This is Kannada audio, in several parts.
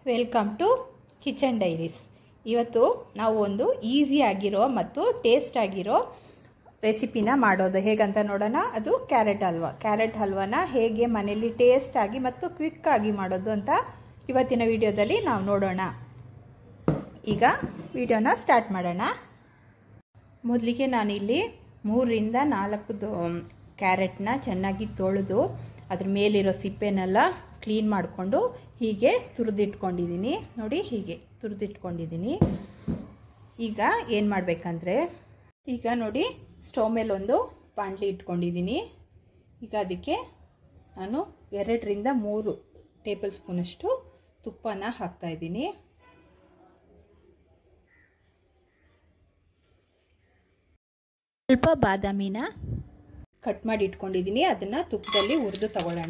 ವೆಲ್ಕಮ್ ಟು ಕಿಚನ್ ಡೈರೀಸ್ ಇವತ್ತು ನಾವು ಒಂದು ಈಸಿ ಆಗಿರೋ ಮತ್ತು ಟೇಸ್ಟ್ ಆಗಿರೋ ರೆಸಿಪಿನ ಮಾಡೋದು ಹೇಗಂತ ನೋಡೋಣ ಅದು ಕ್ಯಾರೆಟ್ ಹಲ್ವಾ ಕ್ಯಾರೆಟ್ ಹಲ್ವಾನ ಹೇಗೆ ಮನೆಯಲ್ಲಿ ಟೇಸ್ಟ್ ಆಗಿ ಮತ್ತು ಕ್ವಿಕ್ ಆಗಿ ಮಾಡೋದು ಅಂತ ಇವತ್ತಿನ ವಿಡಿಯೋದಲ್ಲಿ ನಾವು ನೋಡೋಣ ಈಗ ವಿಡಿಯೋನ ಸ್ಟಾರ್ಟ್ ಮಾಡೋಣ ಮೊದಲಿಗೆ ನಾನಿಲ್ಲಿ ಮೂರರಿಂದ ನಾಲ್ಕು ಕ್ಯಾರೆಟ್ನ ಚೆನ್ನಾಗಿ ತೊಳೆದು ಅದ್ರ ಮೇಲಿರೋ ಸಿಪ್ಪೆನೆಲ್ಲ ಕ್ಲೀನ್ ಮಾಡಿಕೊಂಡು ಹೀಗೆ ತುರಿದಿಟ್ಕೊಂಡಿದ್ದೀನಿ ನೋಡಿ ಹೀಗೆ ತುರಿದಿಟ್ಕೊಂಡಿದ್ದೀನಿ ಈಗ ಏನು ಮಾಡಬೇಕಂದ್ರೆ ಈಗ ನೋಡಿ ಸ್ಟವ್ ಮೇಲೆ ಒಂದು ಬಾಣಲಿ ಇಟ್ಕೊಂಡಿದ್ದೀನಿ ಈಗ ಅದಕ್ಕೆ ನಾನು ಎರಡರಿಂದ ಮೂರು ಟೇಬಲ್ ಸ್ಪೂನಷ್ಟು ತುಪ್ಪನ ಹಾಕ್ತಾಯಿದ್ದೀನಿ ಸ್ವಲ್ಪ ಬಾದಾಮಿನ ಕಟ್ ಮಾಡಿ ಇಟ್ಕೊಂಡಿದ್ದೀನಿ ಅದನ್ನು ತುಪ್ಪದಲ್ಲಿ ಹುರಿದು ತಗೊಳ್ಳೋಣ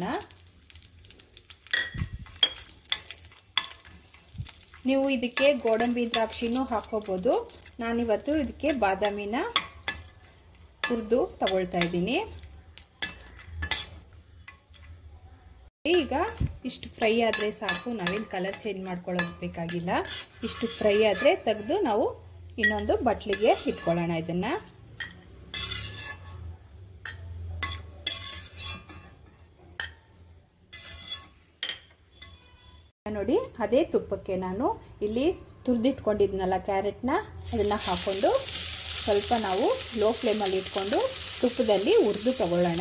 ನೀವು ಇದಕ್ಕೆ ಗೋಡಂಬಿ ದ್ರಾಕ್ಷಿನೂ ಹಾಕೋಬೋದು ನಾನಿವತ್ತು ಇದಕ್ಕೆ ಬಾದಾಮಿನ ಹುರಿದು ತಗೊಳ್ತಾ ಇದ್ದೀನಿ ಈಗ ಇಷ್ಟು ಫ್ರೈ ಆದರೆ ಸಾಕು ನಾವೇನು ಕಲರ್ ಚೇಂಜ್ ಮಾಡ್ಕೊಳ್ಳೋದು ಬೇಕಾಗಿಲ್ಲ ಇಷ್ಟು ಫ್ರೈ ಆದರೆ ತೆಗೆದು ನಾವು ಇನ್ನೊಂದು ಬಟ್ಲಿಗೆ ಇಟ್ಕೊಳ್ಳೋಣ ಇದನ್ನು ನೋಡಿ ಅದೇ ತುಪ್ಪಕ್ಕೆ ನಾನು ಇಲ್ಲಿ ತುರಿದಿಟ್ಕೊಂಡಿದ್ನಲ್ಲ ಕ್ಯಾರೆಟ್ನ ಅದನ್ನು ಹಾಕ್ಕೊಂಡು ಸ್ವಲ್ಪ ನಾವು ಲೋ ಫ್ಲೇಮಲ್ಲಿ ಇಟ್ಕೊಂಡು ತುಪ್ಪದಲ್ಲಿ ಹುರಿದು ತಗೊಳ್ಳೋಣ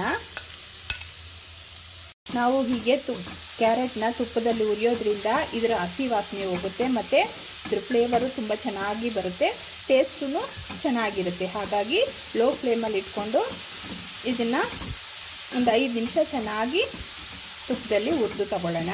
ನಾವು ಹೀಗೆ ತು ಕ್ಯಾರೆಟ್ನ ತುಪ್ಪದಲ್ಲಿ ಉರಿಯೋದ್ರಿಂದ ಇದರ ಹಸಿ ವಾಸನೆ ಹೋಗುತ್ತೆ ಮತ್ತು ಇದ್ರ ಫ್ಲೇವರು ತುಂಬ ಚೆನ್ನಾಗಿ ಬರುತ್ತೆ ಟೇಸ್ಟೂ ಚೆನ್ನಾಗಿರುತ್ತೆ ಹಾಗಾಗಿ ಲೋ ಫ್ಲೇಮಲ್ಲಿ ಇಟ್ಕೊಂಡು ಇದನ್ನು ಒಂದು ಐದು ನಿಮಿಷ ಚೆನ್ನಾಗಿ ತುಪ್ಪದಲ್ಲಿ ಹುರಿದು ತಗೊಳ್ಳೋಣ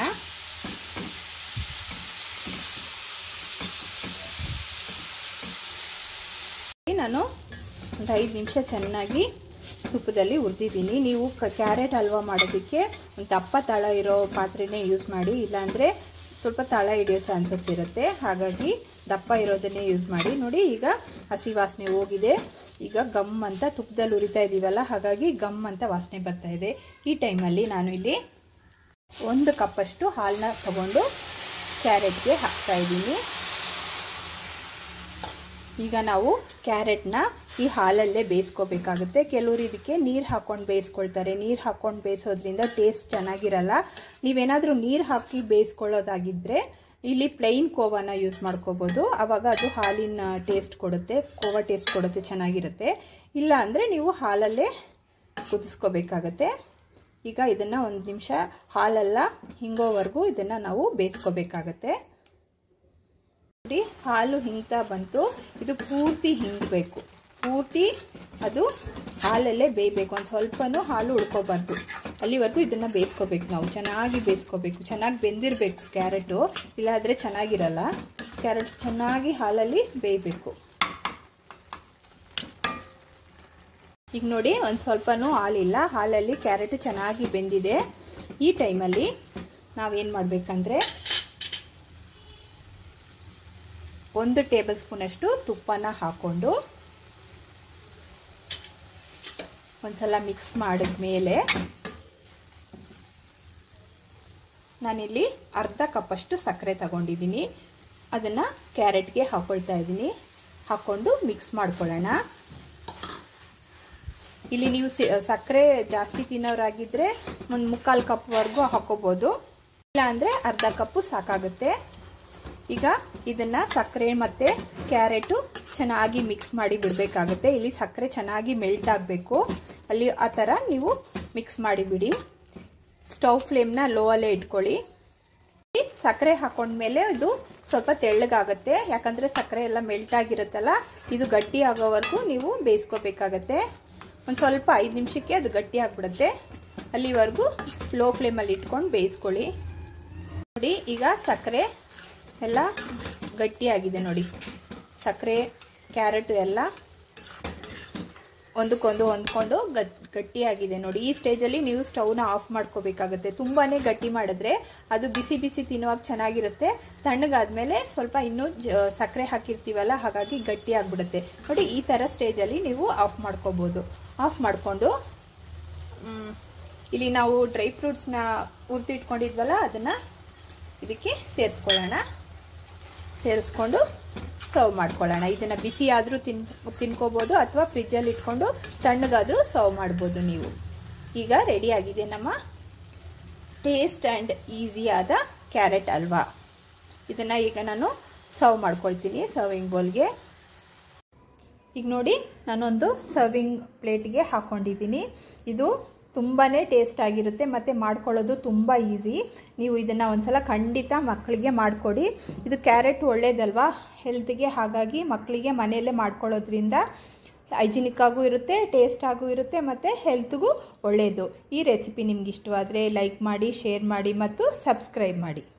ನಾನು ಒಂದು ಐದು ನಿಮಿಷ ಚೆನ್ನಾಗಿ ತುಪ್ಪದಲ್ಲಿ ಹುರಿದಿದ್ದೀನಿ ನೀವು ಕ್ಯಾರೆಟ್ ಹಲ್ವಾ ಮಾಡೋದಕ್ಕೆ ಒಂದು ದಪ್ಪ ತಳ ಇರೋ ಪಾತ್ರೆನೇ ಯೂಸ್ ಮಾಡಿ ಇಲ್ಲಾಂದರೆ ಸ್ವಲ್ಪ ತಳ ಹಿಡಿಯೋ ಚಾನ್ಸಸ್ ಇರುತ್ತೆ ಹಾಗಾಗಿ ದಪ್ಪ ಇರೋದನ್ನೇ ಯೂಸ್ ಮಾಡಿ ನೋಡಿ ಈಗ ಹಸಿ ವಾಸನೆ ಹೋಗಿದೆ ಈಗ ಗಮ್ ಅಂತ ತುಪ್ಪದಲ್ಲಿ ಉರಿತಾ ಇದ್ದೀವಲ್ಲ ಹಾಗಾಗಿ ಗಮ್ ಅಂತ ವಾಸನೆ ಬರ್ತಾ ಇದೆ ಈ ಟೈಮಲ್ಲಿ ನಾನು ಇಲ್ಲಿ ಒಂದು ಕಪ್ಪಷ್ಟು ಹಾಲನ್ನ ತಗೊಂಡು ಕ್ಯಾರೆಟ್ಗೆ ಹಾಕ್ತಾ ಇದ್ದೀನಿ ಈಗ ನಾವು ಕ್ಯಾರೆಟ್ನ ಈ ಹಾಲಲ್ಲೇ ಬೇಯಿಸ್ಕೋಬೇಕಾಗುತ್ತೆ ಕೆಲವರು ಇದಕ್ಕೆ ನೀರು ಹಾಕ್ಕೊಂಡು ಬೇಯಿಸ್ಕೊಳ್ತಾರೆ ನೀರು ಹಾಕ್ಕೊಂಡು ಬೇಯಿಸೋದ್ರಿಂದ ಟೇಸ್ಟ್ ಚೆನ್ನಾಗಿರಲ್ಲ ನೀವೇನಾದರೂ ನೀರು ಹಾಕಿ ಬೇಯಿಸ್ಕೊಳ್ಳೋದಾಗಿದ್ದರೆ ಇಲ್ಲಿ ಪ್ಲೈನ್ ಕೋವಾನ ಯೂಸ್ ಮಾಡ್ಕೋಬೋದು ಆವಾಗ ಅದು ಹಾಲಿನ ಟೇಸ್ಟ್ ಕೊಡುತ್ತೆ ಕೋವಾ ಟೇಸ್ಟ್ ಕೊಡುತ್ತೆ ಚೆನ್ನಾಗಿರುತ್ತೆ ಇಲ್ಲ ಅಂದರೆ ನೀವು ಹಾಲಲ್ಲೇ ಕುದಿಸ್ಕೋಬೇಕಾಗತ್ತೆ ಈಗ ಇದನ್ನು ಒಂದು ನಿಮಿಷ ಹಾಲೆಲ್ಲ ಹಿಂಗೋವರೆಗೂ ಇದನ್ನು ನಾವು ಬೇಯಿಸ್ಕೋಬೇಕಾಗತ್ತೆ ನೋಡಿ ಹಾಲು ಹಿಂಗ್ತಾ ಬಂತು ಇದು ಪೂರ್ತಿ ಹಿಂಗಬೇಕು ಪೂರ್ತಿ ಅದು ಹಾಲಲ್ಲೇ ಬೇಯಬೇಕು ಒಂದು ಸ್ವಲ್ಪನೂ ಹಾಲು ಉಳ್ಕೋಬಾರ್ದು ಅಲ್ಲಿವರೆಗೂ ಇದನ್ನು ಬೇಯಿಸ್ಕೋಬೇಕು ನಾವು ಚೆನ್ನಾಗಿ ಬೇಯಿಸ್ಕೋಬೇಕು ಚೆನ್ನಾಗಿ ಬೆಂದಿರಬೇಕು ಕ್ಯಾರೆಟು ಇಲ್ಲಾದರೆ ಚೆನ್ನಾಗಿರಲ್ಲ ಕ್ಯಾರೆಟ್ಸ್ ಚೆನ್ನಾಗಿ ಹಾಲಲ್ಲಿ ಬೇಯಬೇಕು ಈಗ ನೋಡಿ ಒಂದು ಸ್ವಲ್ಪನೂ ಹಾಲಿಲ್ಲ ಹಾಲಲ್ಲಿ ಕ್ಯಾರೆಟು ಚೆನ್ನಾಗಿ ಬೆಂದಿದೆ ಈ ಟೈಮಲ್ಲಿ ನಾವೇನು ಮಾಡಬೇಕಂದ್ರೆ ಒಂದು ಟೇಬಲ್ ಸ್ಪೂನಷ್ಟು ತುಪ್ಪನ ಹಾಕ್ಕೊಂಡು ಒಂದ್ಸಲ ಮಿಕ್ಸ್ ಮಾಡಿದ ಮೇಲೆ ನಾನಿಲ್ಲಿ ಅರ್ಧ ಕಪ್ಪಷ್ಟು ಸಕ್ಕರೆ ತಗೊಂಡಿದ್ದೀನಿ ಅದನ್ನು ಕ್ಯಾರೆಟ್ಗೆ ಹಾಕ್ಕೊಳ್ತಾ ಇದ್ದೀನಿ ಹಾಕ್ಕೊಂಡು ಮಿಕ್ಸ್ ಮಾಡ್ಕೊಳ್ಳೋಣ ಇಲ್ಲಿ ನೀವು ಸಕ್ಕರೆ ಜಾಸ್ತಿ ತಿನ್ನೋರಾಗಿದ್ದರೆ ಒಂದು ಮುಕ್ಕಾಲು ಕಪ್ವರೆಗೂ ಹಾಕೋಬೋದು ಇಲ್ಲ ಅಂದರೆ ಅರ್ಧ ಕಪ್ಪು ಸಾಕಾಗುತ್ತೆ ಈಗ ಇದನ್ನು ಸಕ್ಕರೆ ಮತ್ತು ಕ್ಯಾರೆಟು ಚೆನ್ನಾಗಿ ಮಿಕ್ಸ್ ಮಾಡಿ ಬಿಡಬೇಕಾಗುತ್ತೆ ಇಲ್ಲಿ ಸಕ್ಕರೆ ಚೆನ್ನಾಗಿ ಮೆಲ್ಟ್ ಆಗಬೇಕು ಅಲ್ಲಿ ಆ ಥರ ನೀವು ಮಿಕ್ಸ್ ಮಾಡಿಬಿಡಿ ಸ್ಟವ್ ಫ್ಲೇಮ್ನ ಲೋ ಅಲ್ಲೇ ಇಟ್ಕೊಳ್ಳಿ ಸಕ್ಕರೆ ಹಾಕೊಂಡ್ಮೇಲೆ ಇದು ಸ್ವಲ್ಪ ತೆಳ್ಳಗಾಗುತ್ತೆ ಯಾಕಂದರೆ ಸಕ್ಕರೆ ಎಲ್ಲ ಮೆಲ್ಟ್ ಆಗಿರುತ್ತಲ್ಲ ಇದು ಗಟ್ಟಿ ಆಗೋವರೆಗೂ ನೀವು ಬೇಯಿಸ್ಕೋಬೇಕಾಗತ್ತೆ ಒಂದು ಸ್ವಲ್ಪ ಐದು ನಿಮಿಷಕ್ಕೆ ಅದು ಗಟ್ಟಿ ಆಗಿಬಿಡುತ್ತೆ ಅಲ್ಲಿವರೆಗೂ ಸ್ಲೋ ಫ್ಲೇಮಲ್ಲಿ ಇಟ್ಕೊಂಡು ಬೇಯಿಸ್ಕೊಳ್ಳಿ ನೋಡಿ ಈಗ ಸಕ್ಕರೆ ಎಲ್ಲ ಗಟ್ಟಿಯಾಗಿದೆ ನೋಡಿ ಸಕ್ಕರೆ ಕ್ಯಾರೆಟು ಎಲ್ಲ ಒಂದಕ್ಕೊಂದು ಹೊಂದ್ಕೊಂಡು ಗಟ್ ಗಟ್ಟಿಯಾಗಿದೆ ನೋಡಿ ಈ ಸ್ಟೇಜಲ್ಲಿ ನೀವು ಸ್ಟವ್ನ ಆಫ್ ಮಾಡ್ಕೋಬೇಕಾಗುತ್ತೆ ತುಂಬಾ ಗಟ್ಟಿ ಮಾಡಿದ್ರೆ ಅದು ಬಿಸಿ ಬಿಸಿ ತಿನ್ನುವಾಗ ಚೆನ್ನಾಗಿರುತ್ತೆ ತಣ್ಣಗಾದ್ಮೇಲೆ ಸ್ವಲ್ಪ ಇನ್ನೂ ಜ ಸಕ್ಕರೆ ಹಾಕಿರ್ತೀವಲ್ಲ ಹಾಗಾಗಿ ಗಟ್ಟಿ ಆಗಿಬಿಡುತ್ತೆ ನೋಡಿ ಈ ಥರ ಸ್ಟೇಜಲ್ಲಿ ನೀವು ಆಫ್ ಮಾಡ್ಕೋಬೋದು ಆಫ್ ಮಾಡಿಕೊಂಡು ಇಲ್ಲಿ ನಾವು ಡ್ರೈ ಫ್ರೂಟ್ಸ್ನ ಹುರಿದಿಟ್ಕೊಂಡಿದ್ವಲ್ಲ ಅದನ್ನು ಇದಕ್ಕೆ ಸೇರಿಸ್ಕೊಳ್ಳೋಣ ಸೇರಿಸ್ಕೊಂಡು ಸರ್ವ್ ಮಾಡ್ಕೊಳ್ಳೋಣ ಇದನ್ನು ಬಿಸಿ ಆದರೂ ತಿನ್ ತಿನ್ಕೋಬೋದು ಅಥವಾ ಫ್ರಿಜ್ಜಲ್ಲಿ ಇಟ್ಕೊಂಡು ತಣ್ಣಗಾದರೂ ಸರ್ವ್ ಮಾಡ್ಬೋದು ನೀವು ಈಗ ರೆಡಿಯಾಗಿದೆ ನಮ್ಮ ಟೇಸ್ಟ್ ಆ್ಯಂಡ್ ಈಸಿಯಾದ ಕ್ಯಾರೆಟ್ ಹಲ್ವಾ ಇದನ್ನು ಈಗ ನಾನು ಸರ್ವ್ ಮಾಡ್ಕೊಳ್ತೀನಿ ಸರ್ವಿಂಗ್ ಬೌಲ್ಗೆ ಈಗ ನೋಡಿ ನಾನೊಂದು ಸರ್ವಿಂಗ್ ಪ್ಲೇಟ್ಗೆ ಹಾಕ್ಕೊಂಡಿದ್ದೀನಿ ಇದು ತುಂಬಾ ಟೇಸ್ಟ್ ಆಗಿರುತ್ತೆ ಮತ್ತು ಮಾಡ್ಕೊಳ್ಳೋದು ತುಂಬ ಈಸಿ ನೀವು ಇದನ್ನು ಒಂದ್ಸಲ ಖಂಡಿತ ಮಕ್ಕಳಿಗೆ ಮಾಡಿಕೊಡಿ ಇದು ಕ್ಯಾರೆಟ್ ಒಳ್ಳೇದಲ್ವಾ ಹೆಲ್ತ್ಗೆ ಹಾಗಾಗಿ ಮಕ್ಕಳಿಗೆ ಮನೆಯಲ್ಲೇ ಮಾಡ್ಕೊಳ್ಳೋದ್ರಿಂದ ಹೈಜಿನಿಕ್ ಆಗೂ ಇರುತ್ತೆ ಟೇಸ್ಟ್ ಆಗೂ ಇರುತ್ತೆ ಮತ್ತು ಹೆಲ್ತ್ಗೂ ಒಳ್ಳೆಯದು ಈ ರೆಸಿಪಿ ನಿಮ್ಗೆ ಇಷ್ಟವಾದರೆ ಲೈಕ್ ಮಾಡಿ ಶೇರ್ ಮಾಡಿ ಮತ್ತು ಸಬ್ಸ್ಕ್ರೈಬ್ ಮಾಡಿ